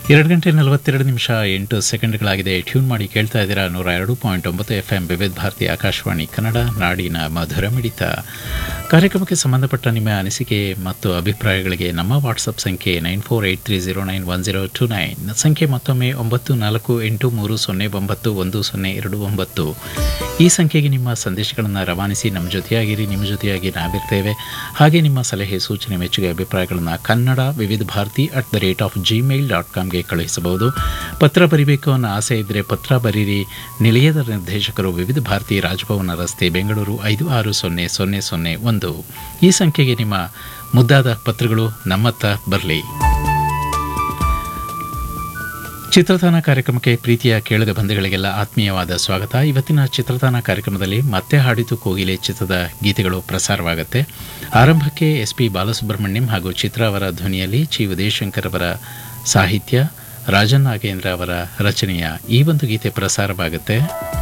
ಎರಡು ಗಂಟೆ ನಲವತ್ತೆರಡು ನಿಮಿಷ ಎಂಟು ಸೆಕೆಂಡ್ಗಳಾಗಿದೆ ಟ್ಯೂನ್ ಮಾಡಿ ಕೇಳ್ತಾ ಇದ್ದೀರಾ ನೂರ ಎರಡು ಪಾಯಿಂಟ್ ಒಂಬತ್ತು ಎಫ್ ಎಂ ವಿವಿಧ ಭಾರತಿ ಆಕಾಶವಾಣಿ ಕನ್ನಡ ನಾಡಿನ ಮಧುರ ಮಿಡಿತ ಕಾರ್ಯಕ್ರಮಕ್ಕೆ ಸಂಬಂಧಪಟ್ಟ ನಿಮ್ಮ ಅನಿಸಿಕೆ ಮತ್ತು ಅಭಿಪ್ರಾಯಗಳಿಗೆ ನಮ್ಮ ವಾಟ್ಸಪ್ ಸಂಖ್ಯೆ nine four eight three zero nine one zero two nine ಸಂಖ್ಯೆ ಮತ್ತೊಮ್ಮೆ ಒಂಬತ್ತು ನಾಲ್ಕು ಎಂಟು ಮೂರು ಸೊನ್ನೆ ಒಂಬತ್ತು ಒಂದು ಸೊನ್ನೆ ಎರಡು ಒಂಬತ್ತು ಈ ಸಂಖ್ಯೆಗೆ ನಿಮ್ಮ ಸಂದೇಶಗಳನ್ನು ರವಾನಿಸಿ ನಮ್ಮ ಜೊತೆಯಾಗಿರಿ ನಿಮ್ಮ ಜೊತೆಯಾಗಿ ನಾವಿರ್ತೇವೆ ಹಾಗೆ ನಿಮ್ಮ ಸಲಹೆ ಸೂಚನೆ ಮೆಚ್ಚುಗೆ ಅಭಿಪ್ರಾಯಗಳನ್ನು Kannada Vividha Bharati at the rate of Gmail dot ಕಾಮ್ಗೆ ಕಳುಹಿಸಬಹುದು ಪತ್ರ ಬರಿಬೇಕು ಅನ್ನೋ ಆಸೆ ಇದ್ದರೆ ಪತ್ರ ಬರೀರಿ ನಿಲಯದ ನಿರ್ದೇಶಕರು ವಿವಿಧ ಭಾರತಿ ರಾಜಭವನ ರಸ್ತೆ ಬೆಂಗಳೂರು ಐದು ಆರು ಸೊನ್ನೆ ಸೊನ್ನೆ ಸೊನ್ನೆ ಒಂದು ಈ ಸಂಖ್ಯೆಗೆ ನಿಮ್ಮ ಮುದ್ದಾದ ಪತ್ರಗಳು ನಮ್ಮತ್ತ ಬರಲಿ ಚಿತ್ರತಾನ ಕಾರ್ಯಕ್ರಮಕ್ಕೆ ಪ್ರೀತಿಯ ಕೇಳದ ಬಂಧುಗಳಿಗೆಲ್ಲ ಆತ್ಮೀಯವಾದ ಸ್ವಾಗತ ಇವತ್ತಿನ ಚಿತ್ರತಾನ ಕಾರ್ಯಕ್ರಮದಲ್ಲಿ ಮತ್ತೆ ಹಾಡಿತು ಕೋಗಿಲೆ ಚಿತ್ರದ ಗೀತೆಗಳು ಪ್ರಸಾರವಾಗುತ್ತೆ ಆರಂಭಕ್ಕೆ ಎಸ್ ಪಿ ಬಾಲಸುಬ್ರಹ್ಮಣ್ಯಂ ಹಾಗೂ ಚಿತ್ರ ಅವರ ಧ್ವನಿಯಲ್ಲಿ ಚಿ ಉದಯಶಂಕರ್ ಅವರ ಸಾಹಿತ್ಯ ರಾಜನ್ ನಾಗೇಂದ್ರ ಅವರ ರಚನೆಯ ಈ ಒಂದು ಗೀತೆ ಪ್ರಸಾರವಾಗುತ್ತೆ